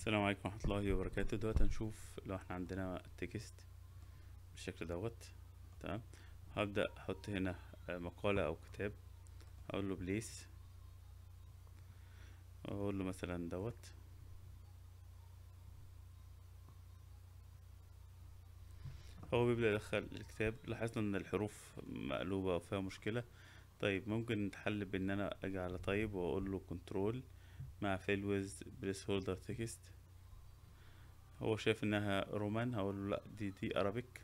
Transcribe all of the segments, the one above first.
السلام عليكم ورحمة الله وبركاته دلوقتي هنشوف لو احنا عندنا تكست بالشكل دوت تمام هبدأ احط هنا آه، مقالة او كتاب اقول له بليس اقول له مثلا دوت هو بيبدأ يدخل الكتاب لاحظنا ان الحروف مقلوبة او فيها مشكلة طيب ممكن نتحل بان انا اجي على طيب واقول له كنترول مع فيل ويز بليس هولدر تكست هو شايف انها رومان هقول له لا دي دي ارابيك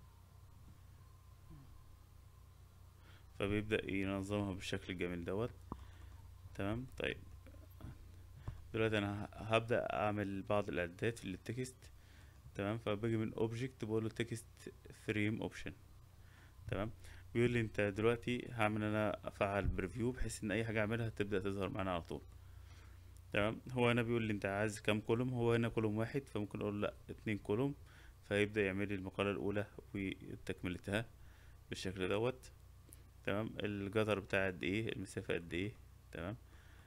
فبيبدأ ينظمها بالشكل الجميل دوت تمام طيب دلوقتي انا ه- هبدأ اعمل بعض الاعدادات للتكست تمام فباجي من اوبجكت بقول له تكست فريم اوبشن تمام بيقول لي انت دلوقتي هعمل انا افعل بريفيو بحيث ان اي حاجه اعملها تبدا تظهر معانا على طول تمام هو هنا بيقول لي انت عايز كام كولوم هو هنا كولوم واحد فممكن اقول لا اتنين كولوم فيبدا يعمل لي المقاله الاولى وتكملتها بالشكل دوت تمام الجدر بتاع قد ايه المسافه قد ايه تمام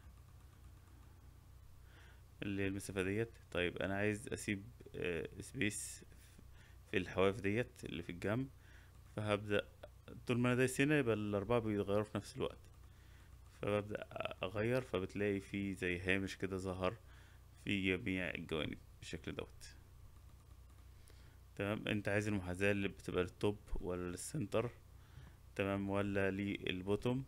اللي هي المسافه ديت طيب انا عايز اسيب سبيس في الحواف ديت اللي في الجنب فهبدأ طول ما انا دايس هنا يبقى الأربعة بيتغيروا في نفس الوقت فببدأ أغير فبتلاقي في زي هامش كده ظهر في جميع الجوانب بالشكل دوت تمام انت عايز المحاذاة اللي بتبقى للتوب ولا للسنتر تمام ولا للبوتوم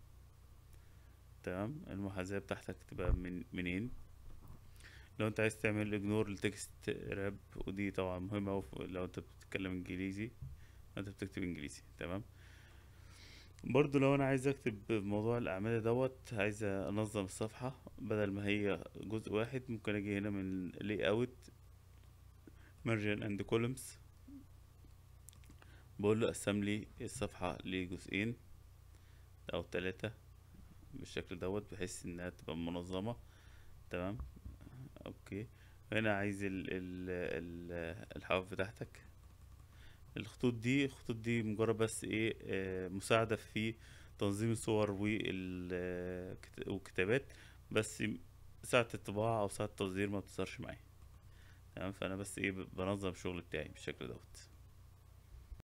تمام المحاذاة بتاعتك تبقى من منين لو انت عايز تعمل اجنور لتكست راب ودي طبعا مهمة أوي ف- لو انت بتتكلم انجليزي لو انت بتكتب انجليزي تمام برضو لو انا عايز اكتب موضوع الاعمدة دوت عايز انظم الصفحة بدل ما هي جزء واحد ممكن اجي هنا من لي اوت margin and columns بقول له قسم لي الصفحة لجزئين او تلاتة بالشكل دوت بحيث انها تبقى منظمة تمام اوكي هنا عايز ال ال ال الحواف بتاعتك الخطوط دي الخطوط دي مجرد بس ايه آه مساعدة في تنظيم الصور والكت- والكتابات بس ساعة الطباعة او ساعة التصدير ما بتظهرش معايا تمام فانا بس ايه ب- بنظم الشغل بتاعي بالشكل دوت